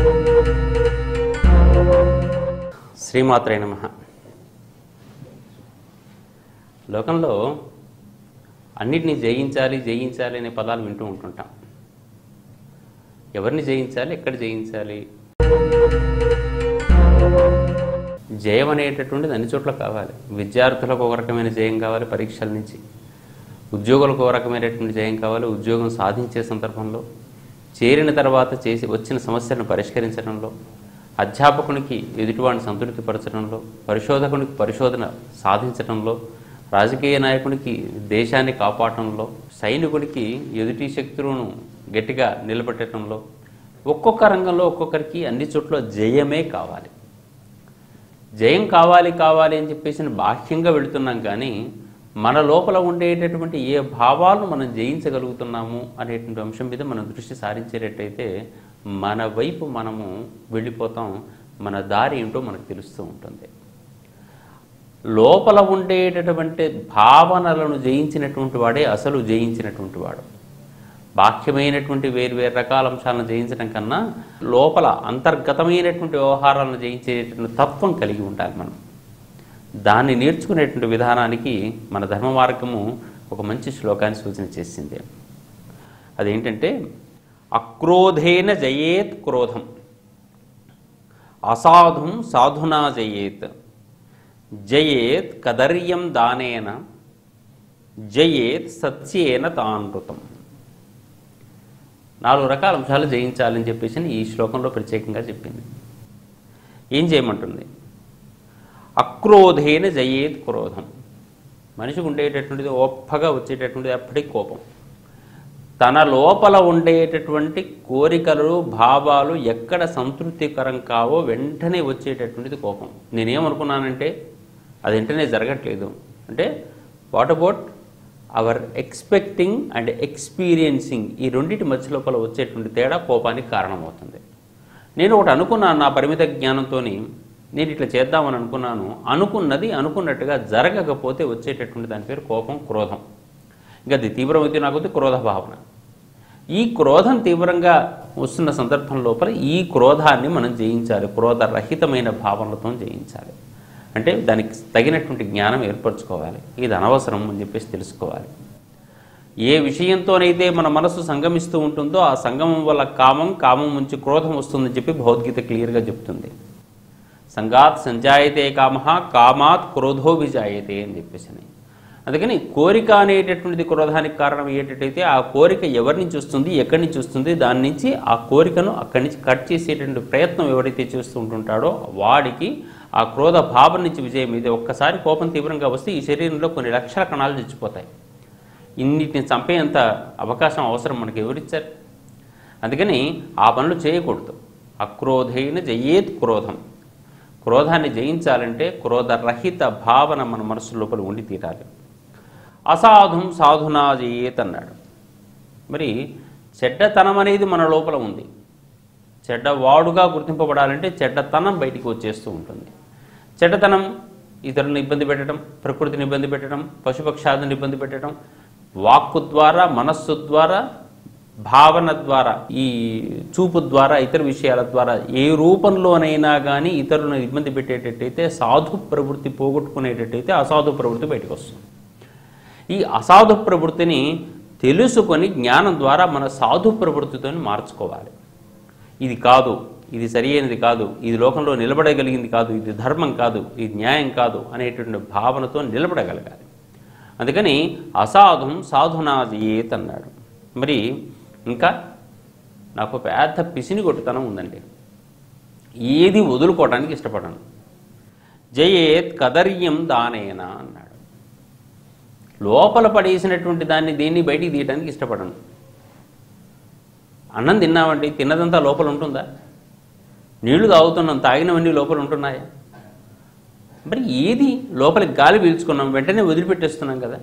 శ్రీమాత్రే నమ లోకంలో అన్నిటినీ జయించాలి జయించాలి అనే పదాలు వింటూ ఉంటుంటాం ఎవరిని జయించాలి ఎక్కడ జయించాలి జయం అనేటటువంటిది అన్ని చోట్ల కావాలి విద్యార్థులకు ఒక రకమైన జయం కావాలి పరీక్షల నుంచి ఉద్యోగులకు ఒక రకమైనటువంటి జయం కావాలి ఉద్యోగం సాధించే సందర్భంలో చేరిన తర్వాత చేసి వచ్చిన సమస్యలను పరిష్కరించడంలో అధ్యాపకునికి ఎదుటివాడిని సంతృప్తిపరచడంలో పరిశోధకునికి పరిశోధన సాధించడంలో రాజకీయ నాయకునికి దేశాన్ని కాపాడటంలో సైనికుడికి ఎదుటి శక్తులను గట్టిగా నిలబెట్టడంలో ఒక్కొక్క రంగంలో ఒక్కొక్కరికి అన్ని చోట్ల జయమే కావాలి జయం కావాలి కావాలి అని చెప్పేసి బాహ్యంగా వెళుతున్నాం కానీ మన లోపల ఉండేటటువంటి ఏ భావాలను మనం జయించగలుగుతున్నాము అనేటువంటి అంశం మీద మనం దృష్టి సారించేటట్టయితే మన వైపు మనము వెళ్ళిపోతాం మన దారి ఏంటో మనకు తెలుస్తూ ఉంటుంది లోపల ఉండేటటువంటి భావనలను జయించినటువంటి వాడే అసలు జయించినటువంటి వాడు బాహ్యమైనటువంటి వేరు వేరు రకాల అంశాలను జయించడం కన్నా లోపల అంతర్గతమైనటువంటి వ్యవహారాలను జయించేటటువంటి తత్వం కలిగి ఉండాలి మనం దాన్ని నేర్చుకునేటువంటి విధానానికి మన ధర్మ మార్గము ఒక మంచి శ్లోకాన్ని సూచన చేసింది అదేంటంటే అక్రోధేన జయేత్ క్రోధం అసాధుం సాధునా జయేత్ జయేత్ కదర్యం దానేన జయేత్ సత్యేన తానృతం నాలుగు రకాల అంశాలు జయించాలని చెప్పేసి ఈ శ్లోకంలో ప్రత్యేకంగా చెప్పింది ఏం చేయమంటుంది అక్రోధేన జయేత్ క్రోధం మనిషికి ఉండేటటువంటిది ఒప్పగా వచ్చేటటువంటిది ఎప్పటికీ కోపం తన లోపల ఉండేటటువంటి కోరికలు భావాలు ఎక్కడ సంతృప్తికరం కావో వెంటనే వచ్చేటటువంటిది కోపం నేనేమనుకున్నానంటే అది వెంటనే జరగట్లేదు అంటే what about our expecting and experiencing ఈ రెండింటి మధ్య లోపల వచ్చేటువంటి తేడా కోపానికి కారణమవుతుంది నేను ఒకటి అనుకున్నాను నా పరిమిత జ్ఞానంతో నేను ఇట్లా చేద్దామని అనుకున్నాను అనుకున్నది అనుకున్నట్టుగా జరగకపోతే వచ్చేటటువంటి దాని పేరు కోపం క్రోధం ఇంకా అది తీవ్రమైతే నాకు క్రోధ భావన ఈ క్రోధం తీవ్రంగా వస్తున్న సందర్భం లోపల ఈ క్రోధాన్ని మనం జయించాలి క్రోధరహితమైన భావనలతో జయించాలి అంటే దానికి తగినటువంటి జ్ఞానం ఏర్పరచుకోవాలి ఇది అనవసరం అని చెప్పేసి తెలుసుకోవాలి ఏ విషయంతోనైతే మన మనసు సంగమిస్తూ ఉంటుందో ఆ సంగమం వల్ల కామం కామం నుంచి క్రోధం వస్తుందని చెప్పి భగవద్గీత క్లియర్గా చెప్తుంది సంగాత్ సంజాయతే కామ కామాత్ క్రోధో విజాయతే అని చెప్పేసి అని. అందుకని కోరిక అనేటటువంటిది క్రోధానికి కారణం ఏంటంటే ఆ కోరిక ఎవరి నుంచి వస్తుంది ఎక్కడి నుంచి వస్తుంది దాని నుంచి ఆ కోరికను అక్కడి నుంచి కట్ చేసేటువంటి ప్రయత్నం ఎవరైతే చేస్తూ ఉంటుంటాడో వాడికి ఆ క్రోధ భావం నుంచి విజయం ఇది ఒక్కసారి కోపం తీవ్రంగా వస్తే ఈ శరీరంలో కొన్ని లక్షల కణాలు చచ్చిపోతాయి ఇన్నిటిని చంపేంత అవకాశం అవసరం మనకి ఎవరిచ్చారు అందుకని ఆ పనులు చేయకూడదు అక్రోధైన జయేత్ క్రోధం క్రోధాన్ని జయించాలంటే క్రోధరహిత భావన మన మనసు లోపల ఉండి తీరాలి అసాధుం సాధునా జయేత్ అన్నాడు మరి చెడ్డతనం అనేది మన లోపల ఉంది చెడ్డవాడుగా గుర్తింపబడాలంటే చెడ్డతనం బయటికి వచ్చేస్తూ ఉంటుంది చెడ్డతనం ఇతరులను ఇబ్బంది పెట్టడం ప్రకృతిని ఇబ్బంది పెట్టడం పశుపక్షాదుని ఇబ్బంది పెట్టడం వాక్కు ద్వారా మనస్సు ద్వారా భావన ద్వారా ఈ చూపు ద్వారా ఇతర విషయాల ద్వారా ఏ రూపంలోనైనా కానీ ఇతరులను ఇబ్బంది పెట్టేటట్టయితే సాధు ప్రవృత్తి పోగొట్టుకునేటట్టయితే అసాధు ప్రవృత్తి బయటకు వస్తుంది ఈ అసాధు ప్రవృత్తిని తెలుసుకొని జ్ఞానం ద్వారా మన సాధు ప్రవృత్తితో మార్చుకోవాలి ఇది కాదు ఇది సరి అయినది కాదు ఇది లోకంలో నిలబడగలిగింది కాదు ఇది ధర్మం కాదు ఇది న్యాయం కాదు అనేటువంటి భావనతో నిలబడగలగాలి అందుకని అసాధుం సాధునాజయేత్ అన్నాడు మరి ఇంకా నాకు పెద్ద పిసిని కొట్టుతనం ఉందండి ఏది వదులుకోవడానికి ఇష్టపడను జయేత్ కదర్యం దానేన అన్నాడు లోపల పడేసినటువంటి దాన్ని దేన్ని బయటికి తీయడానికి ఇష్టపడను అన్నం తిన్నామండి తిన్నదంతా లోపల ఉంటుందా నీళ్లు తాగుతున్నాం తాగినవన్నీ లోపల ఉంటున్నాయా మరి ఏది లోపలికి గాలి పీల్చుకున్నాం వెంటనే వదిలిపెట్టేస్తున్నాం కదా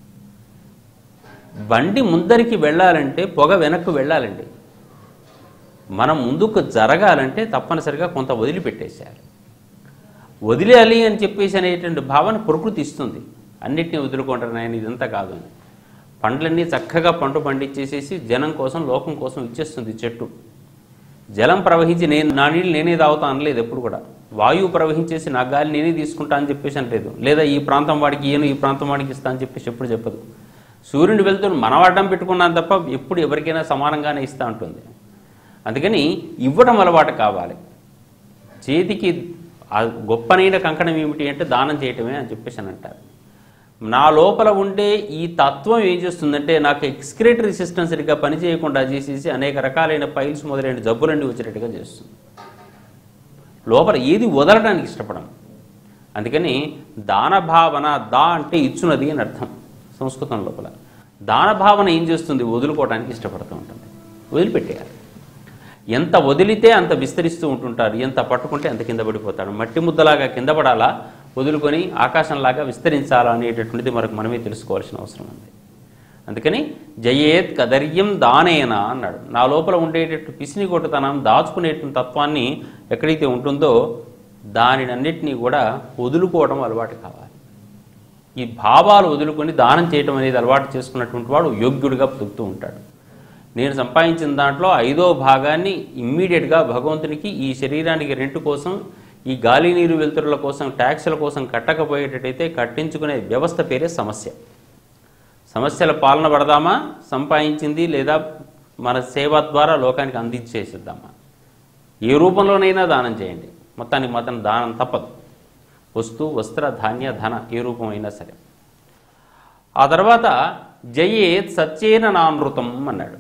బండి ముందరికి వెళ్ళాలంటే పొగ వెనక్కు వెళ్ళాలండి మనం ముందుకు జరగాలంటే తప్పనిసరిగా కొంత వదిలిపెట్టేసేయాలి వదిలేయాలి అని చెప్పేసి అనేటువంటి భావన ప్రకృతి ఇస్తుంది అన్నిటినీ వదులుకుంటారు నాయన ఇదంతా కాదు అని పండ్లన్నీ చక్కగా పండు పండించేసేసి జనం కోసం లోకం కోసం ఇచ్చేస్తుంది చెట్టు జలం ప్రవహించి నేను నా నీళ్ళు నేనే తాగుతా అనలేదు ఎప్పుడు కూడా వాయువు ప్రవహించేసి నా గాలి నేనే తీసుకుంటా అని చెప్పేసి అనలేదు లేదా ఈ ప్రాంతం వాడికి ఈయన ఈ ప్రాంతం వాడికి ఇస్తా అని చెప్పేసి ఎప్పుడు చెప్పదు సూర్యుని వెళ్తున్న మనం అడ్డం పెట్టుకున్నాను తప్ప ఎప్పుడు ఎవరికైనా సమానంగానే ఇస్తా ఉంటుంది అందుకని ఇవ్వడం అలవాటు కావాలి చేతికి ఆ గొప్పనైన కంకణం ఏమిటి అంటే దానం చేయటమే అని చెప్పేసి అని అంటారు నా లోపల ఉండే ఈ తత్వం ఏం చేస్తుందంటే నాకు ఎక్స్క్రేటరీ సిస్టమ్ సరిగ్గా పనిచేయకుండా చేసేసి అనేక రకాలైన పైల్స్ మొదలైన జబ్బులన్నీ వచ్చేటట్టుగా చేస్తుంది లోపల ఏది వదలడానికి ఇష్టపడం అందుకని దాన భావన దా అంటే ఇచ్చున్నది అని అర్థం సంస్కృతం లోపల దాన భావన ఏం చేస్తుంది వదులుకోవడానికి ఇష్టపడుతూ ఉంటుంది వదిలిపెట్టేయాలి ఎంత వదిలితే అంత విస్తరిస్తూ ఉంటుంటారు ఎంత పట్టుకుంటే అంత కింద పడిపోతాడు మట్టి ముద్దలాగా కింద పడాలా వదులుకొని ఆకాశంలాగా విస్తరించాలా అనేటటువంటిది మనకు మనమే తెలుసుకోవాల్సిన అవసరం ఉంది అందుకని జయేత్ కదర్యం దానేనా అన్నాడు నా లోపల ఉండేటట్టు పిసిని కొట్టుతనం దాచుకునేటువంటి తత్వాన్ని ఎక్కడైతే ఉంటుందో దానినన్నిటినీ కూడా వదులుకోవడం అలవాటు కావాలి ఈ భావాలు వదులుకొని దానం చేయడం అనేది అలవాటు చేసుకున్నటువంటి వాడు యోగ్యుడిగా బతుకుతూ ఉంటాడు నేను సంపాదించిన దాంట్లో ఐదో భాగాన్ని ఇమ్మీడియట్గా భగవంతునికి ఈ శరీరానికి రెంట్ కోసం ఈ గాలి నీరు వెలుతురుల కోసం ట్యాక్సుల కోసం కట్టకపోయేటట్టయితే కట్టించుకునే వ్యవస్థ పేరే సమస్య సమస్యల పాలన పడదామా సంపాదించింది లేదా మన సేవ ద్వారా లోకానికి అందించేసిద్దామా ఏ రూపంలోనైనా దానం చేయండి మొత్తానికి మాత్రం దానం తప్పదు వస్తు వస్త్ర ధాన్య ధన ఏ రూపమైనా సరే ఆ తర్వాత జయేత్ సత్యేన నానృతం అన్నాడు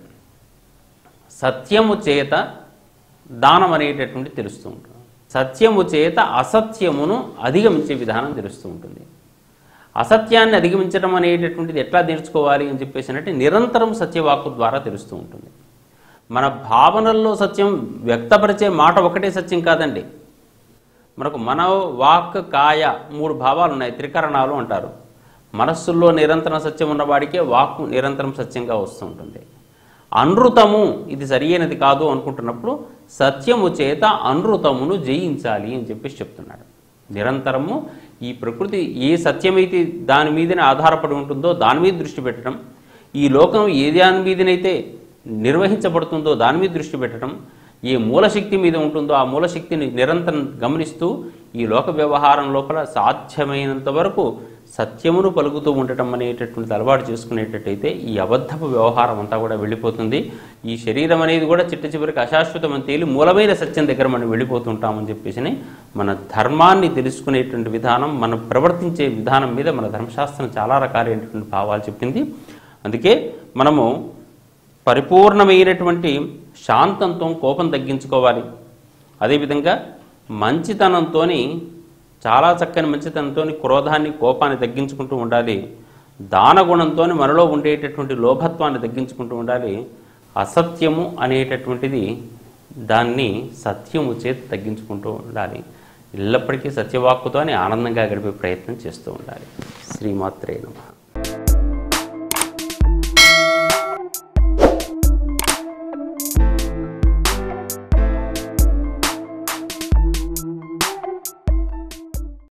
సత్యము చేత దానం అనేటటువంటి తెలుస్తూ ఉంటుంది సత్యము చేత అసత్యమును అధిగమించే విధానం తెలుస్తూ ఉంటుంది అసత్యాన్ని అధిగమించడం అనేటటువంటిది ఎట్లా నేర్చుకోవాలి అని చెప్పేసి అంటే నిరంతరం సత్యవాక్కు ద్వారా తెలుస్తూ ఉంటుంది మన భావనల్లో సత్యం వ్యక్తపరిచే మాట ఒకటే సత్యం కాదండి మనకు మన వాక్ కాయ మూడు భావాలు ఉన్నాయి త్రికరణాలు అంటారు మనస్సుల్లో నిరంతరం సత్యం ఉన్నవాడికే వాక్కు నిరంతరం సత్యంగా వస్తూ ఉంటుంది అనృతము ఇది సరియైనది కాదు అనుకుంటున్నప్పుడు సత్యము చేత అనృతమును జయించాలి అని చెప్పేసి చెప్తున్నాడు నిరంతరము ఈ ప్రకృతి ఏ సత్యమైతే దాని మీదనే ఆధారపడి ఉంటుందో దాని మీద దృష్టి పెట్టడం ఈ లోకం ఏ దాని మీదనైతే నిర్వహించబడుతుందో దాని మీద దృష్టి పెట్టడం ఏ మూలశక్తి మీద ఉంటుందో ఆ మూలశక్తిని నిరంతరం గమనిస్తూ ఈ లోక వ్యవహారం లోపల సాధ్యమైనంత వరకు సత్యమును పలుకుతూ ఉండటం అనేటటువంటిది అలవాటు చేసుకునేటట్టయితే ఈ అబద్ధపు వ్యవహారం అంతా కూడా వెళ్ళిపోతుంది ఈ శరీరం అనేది కూడా చిట్ట చివరికి అశాశ్వతం అని తేలి మూలమైన సత్యం దగ్గర మనం వెళ్ళిపోతుంటామని చెప్పేసి మన ధర్మాన్ని తెలుసుకునేటువంటి విధానం మనం ప్రవర్తించే విధానం మీద మన ధర్మశాస్త్రం చాలా రకాలైనటువంటి భావాలు చెప్పింది అందుకే మనము పరిపూర్ణమైనటువంటి శాంతంతో కోపం తగ్గించుకోవాలి అదేవిధంగా మంచితనంతో చాలా చక్కని మంచితనంతో క్రోధాన్ని కోపాన్ని తగ్గించుకుంటూ ఉండాలి దానగుణంతో మనలో ఉండేటటువంటి లోభత్వాన్ని తగ్గించుకుంటూ ఉండాలి అసత్యము అనేటటువంటిది దాన్ని సత్యము చేతి తగ్గించుకుంటూ ఉండాలి ఎల్లప్పటికీ సత్యవాక్కుతోనే ఆనందంగా గడిపే ప్రయత్నం చేస్తూ ఉండాలి శ్రీమాత్రే నమః